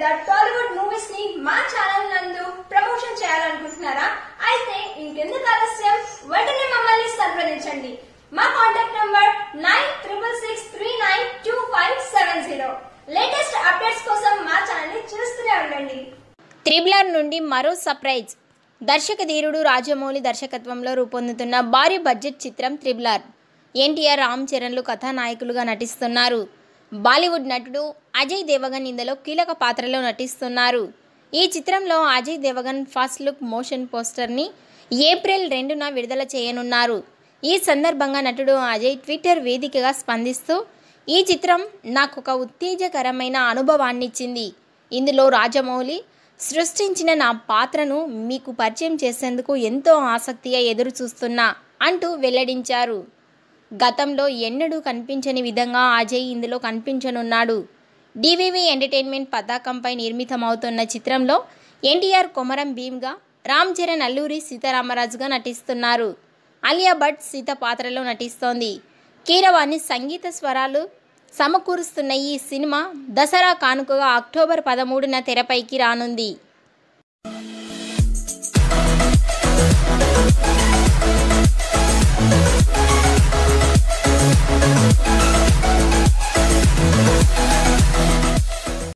లేదా టాలీవుడ్ మూవీస్ ని మా ఛానల్ నందు ప్రమోషన్ చేయాలనుకుంటున్నారా అయితే ఇంకెందుకు ఆలస్యం వెంటనే మమ్మల్ని సంప్రదించండి మా contact number nine triple six three nine two five seven zero latest updates కోసం మా ఛానల్ ని చూస్తూనే ఉండండి త్రిబులర్ నుండి మరో సర్ప్రైజ్ దర్శక ధీరుడు రాజమౌళి దర్శకత్వంలో రూపొందుతున్న భారీ బడ్జెట్ చిత్రం త్రిబులర్ ఎన్టీఆర్ రామ్ చరణ్లు కథానాయకులుగా నటిస్తున్నారు బాలీవుడ్ నటుడు అజయ్ దేవగన్ ఇందులో కీలక పాత్రలో నటిస్తున్నారు ఈ చిత్రంలో Ajay Devgan first look motion పోస్టర్ని ఏప్రిల్ రెండున విడుదల చేయనున్నారు ఈ సందర్భంగా నటుడు అజయ్ ట్విట్టర్ వేదికగా స్పందిస్తూ ఈ చిత్రం నాకు ఒక ఉత్తేజకరమైన అనుభవాన్నిచ్చింది ఇందులో రాజమౌళి సృష్టించిన నా పాత్రను మీకు పరిచయం చేసేందుకు ఎంతో ఆసక్తిగా ఎదురు చూస్తున్నా అంటూ వెల్లడించారు గతంలో ఎన్నడూ కనిపించని విధంగా అజయ్ ఇందులో కనిపించనున్నాడు డివివి ఎంటర్టైన్మెంట్ పతాకంపై నిర్మితమవుతున్న చిత్రంలో ఎన్టీఆర్ కొమరం భీమ్గా రామ్ చరణ్ అల్లూరి సీతారామరాజుగా నటిస్తున్నారు అలియా భట్ సీత పాత్రలో నటిస్తోంది కీరవాణి సంగీత స్వరాలు సమకూరుస్తున్న ఈ సినిమా దసరా కానుకగా అక్టోబర్ పదమూడున తెరపైకి రానుంది